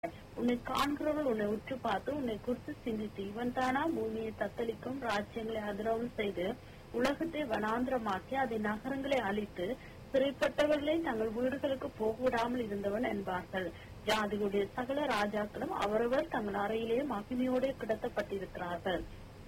உன்னை காண்கிறவர்கள் உன்னை உற்று பார்த்து உன்னை குறித்து சிந்தித்து இவன் தானா பூமியை தத்தளிக்கும் ராஜ்யங்களை அதிரவம் செய்து உலகத்தை வனாந்திரமாக்கி அதை நகரங்களை அழித்து சிறைப்பட்டவர்களை தங்கள் வீடுகளுக்கு போக விடாமல் இருந்தவன் என்பார்கள் ஜாதிகளுடைய சகல ராஜாக்களும் அவரவர் தங்கள் அறையிலே மகிமையோடு கிடத்தப்பட்டிருக்கிறார்கள்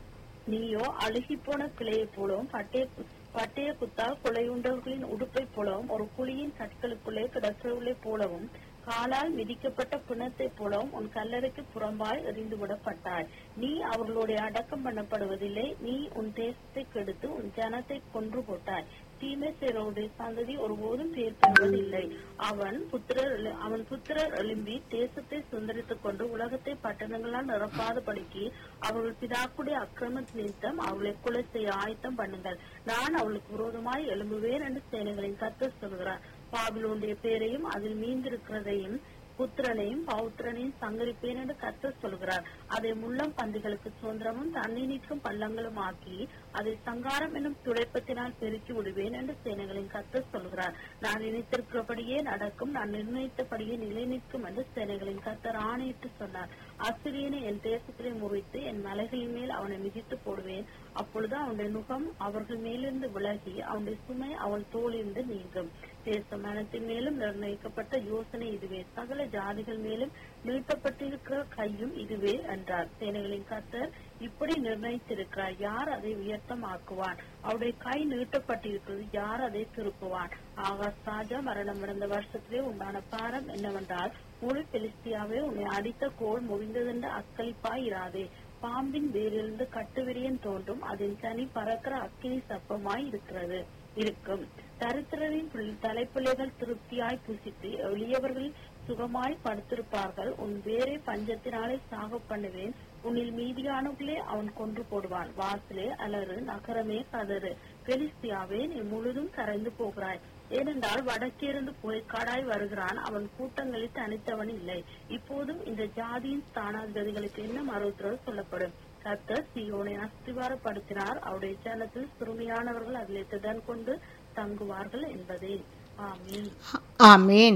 நீயோ அழுகி போன கிளையைப் போலவும் பட்டய பட்டய குத்தால் கொலையுண்டவர்களின் உடுப்பைப் போலவும் ஒரு குழியின் கற்களுக்குள்ளே கிடக்கிறவர்களைப் போலவும் காலால் மிதிக்கப்பட்ட பிணத்தைப் போலவும் உன் கல்லறைக்கு புறம்பாய் எறிந்து விடப்பட்டாய் நீ அவர்களுடைய அடக்கம் பண்ணப்படுவதில்லை நீ உன் தேசத்தை கெடுத்து உன் ஜனத்தை கொன்று போட்டாய் தீமை செய்றவருடைய சந்ததி ஒருபோதும் பேர் பெறுவதில்லை அவன் புத்திரர் எழு- அவன் புத்திரர் எழும்பி தேசத்தை சுந்தரித்துக் கொண்டு உலகத்தை பட்டணங்களால் நிரப்பாதபடிக்கு அவர்கள் பிதாக்குடைய அக்கிரம நிமித்தம் அவர்களை கொலை செய்ய ஆயத்தம் பண்ணுங்கள் நான் அவளுக்கு விரோதமாய் எழும்புவேன் என்று சேனைகளின் கர்த்தர் சொல்கிறார் பாபிலோனுடைய பேரையும் அதில் மீந்திருக்கிறதையும் புத்திரனையும் பௌத்திரனையும் சங்கரிப்பேன் என்று கர்த்தர் சொல்கிறார் அதை முள்ளம் பந்திகளுக்கு சுதந்திரமும் தண்ணி நீக்கும் பள்ளங்களும் ஆக்கி அதை சங்காரம் என்னும் துடைப்பத்தினால் பெருக்கி விடுவேன் என்று சேனைகளின் கர்த்தர் சொல்கிறார் நான் நினைத்திருக்கிறபடியே நடக்கும் நான் நிர்ணயித்தபடியே நிலை நிற்கும் என்று சேனைகளின் கர்த்தர் ஆணையிட்டு சொன்னார் அசிரியனை என் தேசத்திலே முறித்து என் மலைகளின் மேல் அவனை மிதித்து போடுவேன் அப்பொழுது அவனுடைய நுகம் அவர்கள் மேலிருந்து விலகி அவனுடைய சுமை அவன் தோளிலிருந்து நீங்கும் தேசம் மனத்தின் மேலும் நிர்ணயிக்கப்பட்ட யோசனை இதுவே சகல ஜாதிகள் மேலும் நீட்டப்பட்டிருக்கிற கையும் இதுவே என்றார் சேனைகளின் கர்த்தர் இப்படி நிர்ணயித்திருக்கிறார் யார் அதை உயர்த்தமாக்குவான் அவருடைய கை நீட்டப்பட்டிருக்கிறது யார் அதை திருப்புவான் ஆகாஷ் ராஜா மரணம் அடைந்த வருஷத்திலே உண்டான பாரம் என்னவென்றால் முழு பெலிஸ்தியாவே உன்னை அடித்த கோல் முறிந்ததென்று அக்களிப்பாய் இராதே பாம்பின் வேரிலிருந்து கட்டுவிரியன் தோன்றும் அதன் தனி பறக்கிற அக்கினி சப்பமாய் இருக்கிறது இருக்கும் தரித்திரரின் பிள்ளை- தலைப்பிள்ளைகள் திருப்தியாய் புசித்து எளியவர்கள் சுகமாய் படுத்திருப்பார்கள் உன் வேரை பஞ்சத்தினாலே சாக பண்ணுவேன் உன்னில் மீதியானவர்களே அவன் கொன்று போடுவான் வாசலே அலறு நகரமே கதறு பெலிஸ்தியாவே நீ முழுதும் கரைந்து போகிறாய் ஏனென்றால் வடக்கிருந்து புகைக்காடாய் வருகிறான் அவன் கூட்டங்களில் தனித்தவன் இல்லை இப்போதும் இந்த ஜாதியின் ஸ்தானாதிபதிகளுக்கு என்ன மறுத்துறது சொல்லப்படும் கர்த்தர் சீயோனை அஸ்திவாரப்படுத்தினார் அவருடைய ஜனத்தில் சிறுமியானவர்கள் அதிலே திடன் கொண்டு தங்குவார்கள் என்பதே ஆமீன் ஆமீன்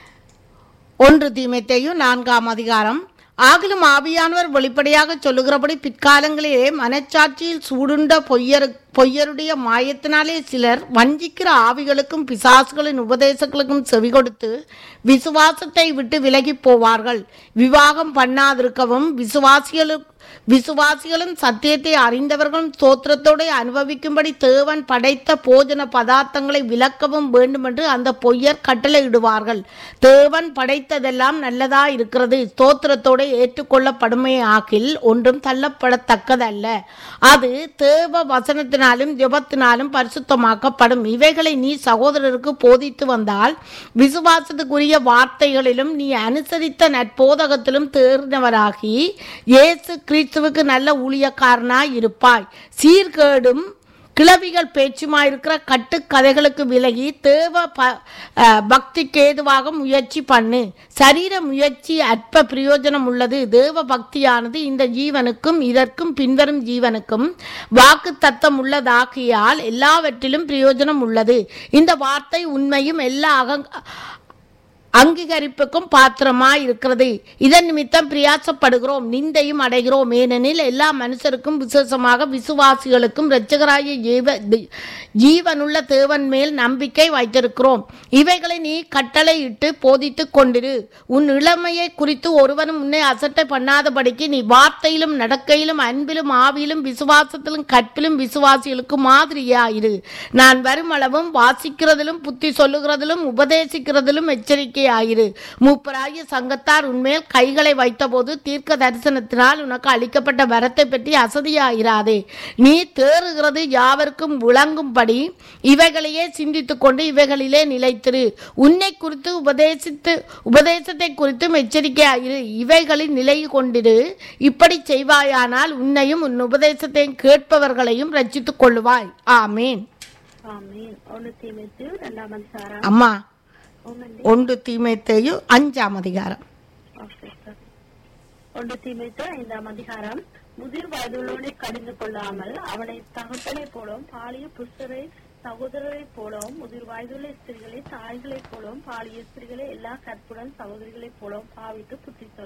ஒன்று தீமைத்தையும் நான்காம் அதிகாரம் ஆகிலும் ஆவியானவர் வெளிப்படையாக சொல்லுகிறபடி பிற்காலங்களிலே மனச்சாட்சியில் சூடுண்ட பொய்யரு பொய்யருடைய மாயத்தினாலே சிலர் வஞ்சிக்கிற ஆவிகளுக்கும் பிசாசுகளின் உபதேசங்களுக்கும் செவி கொடுத்து விசுவாசத்தை விட்டு விலகி போவார்கள் விவாகம் பண்ணாதிருக்கவும் விசுவாசிகளும் விசுவாசிகளும் சத்தியத்தை அறிந்தவர்களும் ஸ்தோத்திரத்தோடு அனுபவிக்கும்படி தேவன் படைத்த போஜன பதார்த்தங்களை விலக்கவும் வேண்டுமென்று அந்த பொய்யர் கட்டளையிடுவார்கள் தேவன் படைத்ததெல்லாம் நல்லதா இருக்கிறது ஸ்தோத்திரத்தோடு ஏற்றுக்கொள்ளப்படுமே ஆகில் ஒன்றும் தள்ளப்படத்தக்கதல்ல அது தேவ வசனத்தினாலும் ஜெபத்தினாலும் பரிசுத்தமாக்கப்படும் இவைகளை நீ சகோதரருக்கு போதித்து வந்தால் விசுவாசத்துக்குரிய வார்த்தைகளிலும் நீ அனுசரித்த நற்போதகத்திலும் தேர்ந்தவராகி இயேசு கிறிஸ்துவுக்கு நல்ல ஊழியக்காரனாய் இருப்பாய் சீர்கேடும் கிளவிகள் பேச்சுமாயிருக்கிற கட்டுக்கதைகளுக்கு விலகி தேவ ப அஹ், பக்திக்கு ஏதுவாக முயற்சி பண்ணு சரீர முயற்சி அற்ப பிரயோஜனம் உள்ளது தேவ பக்தியானது இந்த ஜீவனுக்கும் இதற்கும் பின்வரும் ஜீவனுக்கும் வாக்கு தத்தம் உள்ளதாகியால் எல்லாவற்றிலும் பிரயோஜனம் உள்ளது இந்த வார்த்தை உண்மையும் எல்லா அகங் அங்கீகரிப்புக்கும் பாத்திரமாய் இருக்கிறது இதன் நிமித்தம் பிரயாசப்படுகிறோம் நிந்தையும் அடைகிறோம் ஏனெனில் எல்லா மனுஷருக்கும் விசேஷமாக விசுவாசிகளுக்கும் இரட்சகராய ஜீவ தி- ஜீவனுள்ள தேவன் மேல் நம்பிக்கை வைத்திருக்கிறோம் இவைகளை நீ கட்டளையிட்டு போதித்துக் கொண்டிரு உன் இளமையை குறித்து ஒருவனும் உன்னை அசட்டை பண்ணாதபடிக்கு நீ வார்த்தையிலும் நடக்கையிலும் அன்பிலும் ஆவியிலும் விசுவாசத்திலும் கற்பிலும் விசுவாசிகளுக்கு மாதிரியாயிரு நான் வருமளவும் வாசிக்கிறதிலும் புத்தி சொல்லுகிறதிலும் உபதேசிக்கிறதிலும் எச்சரிக்கையாயிரு மூப்பராகிய சங்கத்தார் உன்மேல் கைகளை வைத்தபோது தீர்க்க தரிசனத்தினால் உனக்கு அளிக்கப்பட்ட வரத்தை பற்றி அசதியாயிராதே நீ தேறுகிறது யாவருக்கும் விளங்கும்படி இவைகளையே சிந்தித்துக் கொண்டு இவைகளிலே நிலைத்திரு உன்னை குறித்து உபதேசித்து உபதேசத்தை குறித்தும் எச்சரிக்கையாயிரு இவைகளில் நிலை கொண்டிரு இப்படி செய்வாயானால் உன்னையும் உன் உபதேசத்தையும் கேட்பவர்களையும் ரட்சித்துக் கொள்ளுவாய் ஆமீன் ஆமீன் ஒன்னு தீமைத்து ரெண்டாம் அதிகாரம் அம்மா ஒன்னு ஒன்று தீமைத்தையும் அஞ்சாம் அதிகாரம் ஓகே சார் ஒன்று தீமைத்து ஐந்தாம் அதிகாரம் முதிர் வயதுள்ளவனை கடிந்து கொள்ளாமல் அவனை தகப்பனை போலவும் பாலிய புருஷரை சகோதரரைப் போலவும் முதிர் வயதுள்ள ஸ்திரிகளை தாய்களைப் போலவும் பாலிய ஸ்திரிகளை எல்லா கற்புடன் சகோதரிகளைப் போலவும் பாவித்து புத்தி